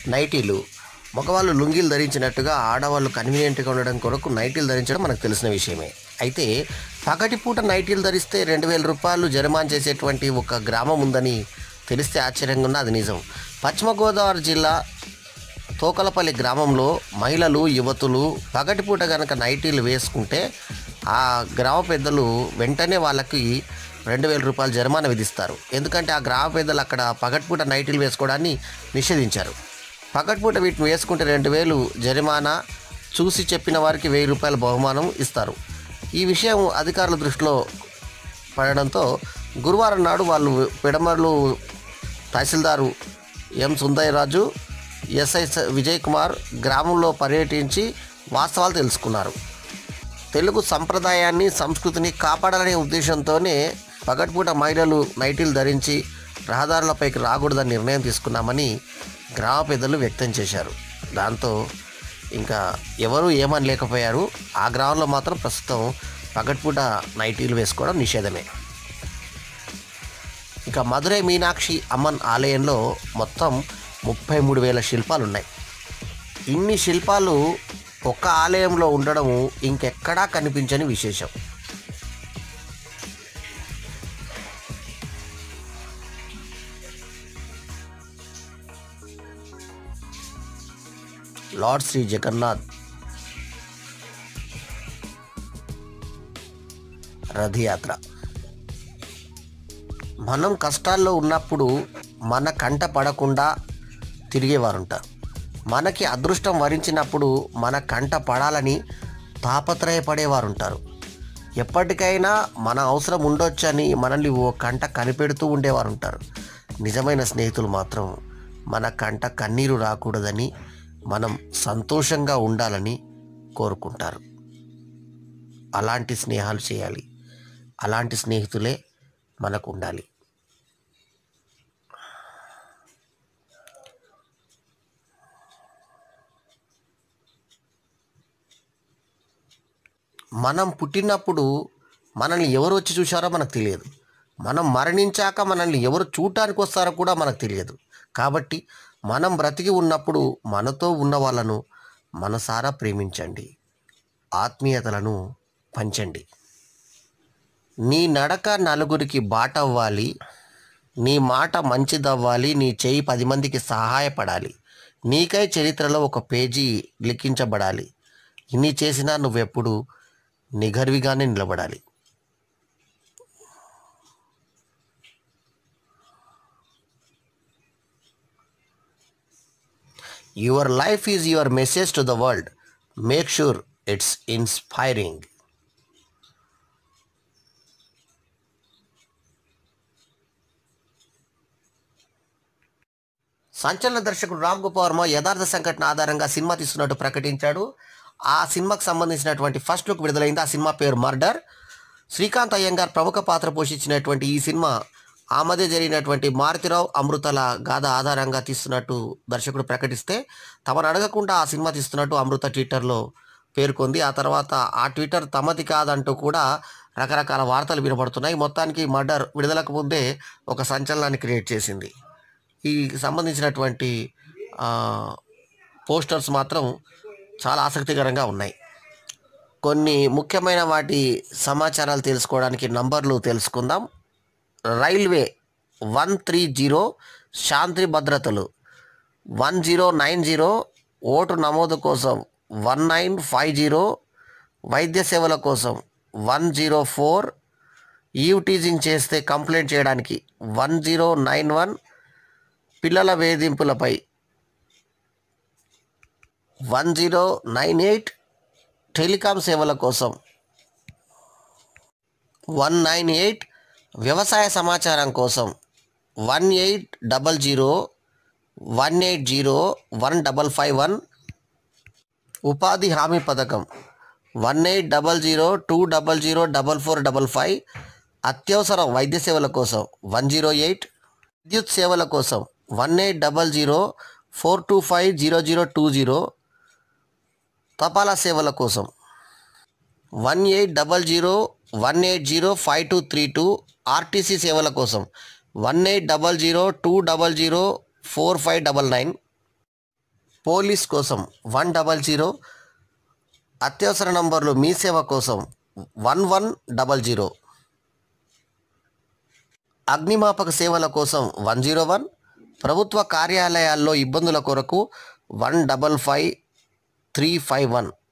నైటీలు మగవాళ్ళు లుంగీలు ధరించినట్టుగా ఆడవాళ్ళు కన్వీనియంట్గా ఉండడం కొరకు నైటీలు ధరించడం మనకు తెలిసిన విషయమే అయితే పగటిపూట నైటీలు ధరిస్తే రెండు వేల రూపాయలు జరిమానా చేసేటువంటి ఒక గ్రామం ఉందని తెలిస్తే ఆశ్చర్యంగా ఉన్న అది నిజం పశ్చిమ గోదావరి జిల్లా తోకలపల్లి గ్రామంలో మహిళలు యువతులు పగటిపూట కనుక నైటీలు వేసుకుంటే ఆ గ్రామ పెద్దలు వెంటనే వాళ్ళకి రెండు వేల రూపాయలు జరిమానా విధిస్తారు ఎందుకంటే ఆ గ్రామ పెద్దలు అక్కడ పగటిపూట నైటీలు వేసుకోవడాన్ని నిషేధించారు పగటిపూట వీటిని వేసుకుంటే రెండు వేలు జరిమానా చూసి చెప్పిన వారికి వెయ్యి రూపాయల బహుమానం ఇస్తారు ఈ విషయం అధికారుల దృష్టిలో పడడంతో గురువారం నాడు వాళ్ళు పిడమర్లు తహసీల్దారు ఎం సుందయ్యరాజు ఎస్ఐ స- విజయ్ కుమార్ గ్రామంలో పర్యటించి వాస్తవాలు తెలుసుకున్నారు తెలుగు సంప్రదాయాన్ని సంస్కృతిని కాపాడాలనే ఉద్దేశంతోనే పగటిపూట మహిళలు నైటీలు ధరించి రహదారులపైకి రాకూడదని నిర్ణయం తీసుకున్నామని గ్రామ పెద్దలు వ్యక్తం చేశారు దాంతో ఇంకా ఎవరు ఏమని లేకపోయారు ఆ గ్రామంలో మాత్రం ప్రస్తుతం పగటిపూట నైటీలు వేసుకోవడం నిషేధమే ఇక మధురై మీనాక్షి అమ్మన్ ఆలయంలో మొత్తం ముప్పై మూడు వేల శిల్పాలు ఉన్నాయి ఇన్ని శిల్పాలు ఒక్క ఆలయంలో ఉండడం ఇంకెక్కడా కనిపించని విశేషం లార్డ్ శ్రీ జగన్నాథ్ రథయాత్ర మనం కష్టాల్లో ఉన్నప్పుడు మన కంట పడకుండా తిరిగేవారు ఉంటారు మనకి అదృష్టం వరించినప్పుడు మన కంట పడాలని తాపత్రయపడేవారు ఉంటారు ఎప్పటికైనా మన అవసరం ఉండొచ్చని మనల్ని ఓ కంట కనిపెడుతూ ఉండేవారు ఉంటారు నిజమైన స్నేహితులు మాత్రం మన కంట కన్నీరు రాకూడదని మనం సంతోషంగా ఉండాలని కోరుకుంటారు అలాంటి స్నేహాలు చేయాలి అలాంటి స్నేహితులే మనకు ఉండాలి మనం పుట్టినప్పుడు మనల్ని ఎవరు వచ్చి చూశారో మనకు తెలియదు మనం మరణించాక మనల్ని ఎవరు చూడటానికి వస్తారో కూడా మనకు తెలియదు కాబట్టి మనం బ్రతికి ఉన్నప్పుడు మనతో ఉన్న వాళ్ళను మనసారా ప్రేమించండి ఆత్మీయతలను పంచండి నీ నడక నలుగురికి బాట అవ్వాలి నీ మాట మంచిదవ్వాలి నీ చేయి పది మందికి సహాయపడాలి నీకై చరిత్రలో ఒక పేజీ లిఖించబడాలి ఇన్ని చేసినా నువ్వెప్పుడు నిగర్విగానే నిలబడాలి your life is your message to the world make sure it's inspiring సంచలన దర్శకుడు రామ్ గోపాల్ వర్మ యథార్థ సంఘటన ఆధారంగా సినిమా తీస్తున్నట్టు ప్రకటించాడు ఆ సినిమాకు సంబంధించినటువంటి ఫస్ట్ లుక్ విడుదలైంది ఆ సినిమా పేరు మర్డర్ శ్రీకాంత్ అయ్యంగార్ ప్రముఖ పాత్ర పోషించినటువంటి ఈ సినిమా ఆ మధ్య జరిగినటువంటి మారుతిరావు అమృతల గాథ ఆధారంగా తీస్తున్నట్టు దర్శకుడు ప్రకటిస్తే తమను అడగకుండా ఆ సినిమా తీస్తున్నట్టు అమృత ట్విట్టర్లో పేర్కొంది ఆ తర్వాత ఆ ట్విట్టర్ తమది కాదంటూ కూడా రకరకాల వార్తలు వినబడుతున్నాయి మొత్తానికి మర్డర్ విడుదలకు ముందే ఒక సంచలనాన్ని క్రియేట్ చేసింది ఈ సంబంధించినటువంటి ఆ, పోస్టర్స్ మాత్రం చాలా ఆసక్తికరంగా ఉన్నాయి కొన్ని ముఖ్యమైన వాటి సమాచారాలు తెలుసుకోవడానికి నంబర్లు తెలుసుకుందాం రైల్వే వన్ త్రీ జీరో శాంతి భద్రతలు one zero nine zero vote నమోదు కోసం వన్ నైన్ ఫైవ్ జీరో వైద్య సేవల కోసం one zero four eve teasing చేస్తే కంప్లైంట్ చేయడానికి వన్ జీరో నైన్ వన్ పిల్లల వేధింపులపై one zero nine eight telecom సేవల కోసం వన్ నైన్ ఎయిట్ వ్యవసాయ సమాచారం కోసం one eight double zero one eight zero one double five one ఉపాధి హామీ పథకం one eight double zero two double zero double four double five అత్యవసర వైద్య సేవల కోసం వన్ జీరో ఎయిట్ విద్యుత్ సేవల కోసం one eight double zero four two five zero zero two zero తపాలా సేవల కోసం one eight double zero one eight zero five two three two RTC సేవల కోసం one eight double zero two double zero four five double nine police కోసం one double zero అత్యవసర నంబర్లు మీ సేవ కోసం వన్ వన్ డబల్ జీరో అగ్నిమాపక సేవల కోసం వన్ జీరో వన్ ప్రభుత్వ కార్యాలయాల్లో ఇబ్బందుల కొరకు one double five three five one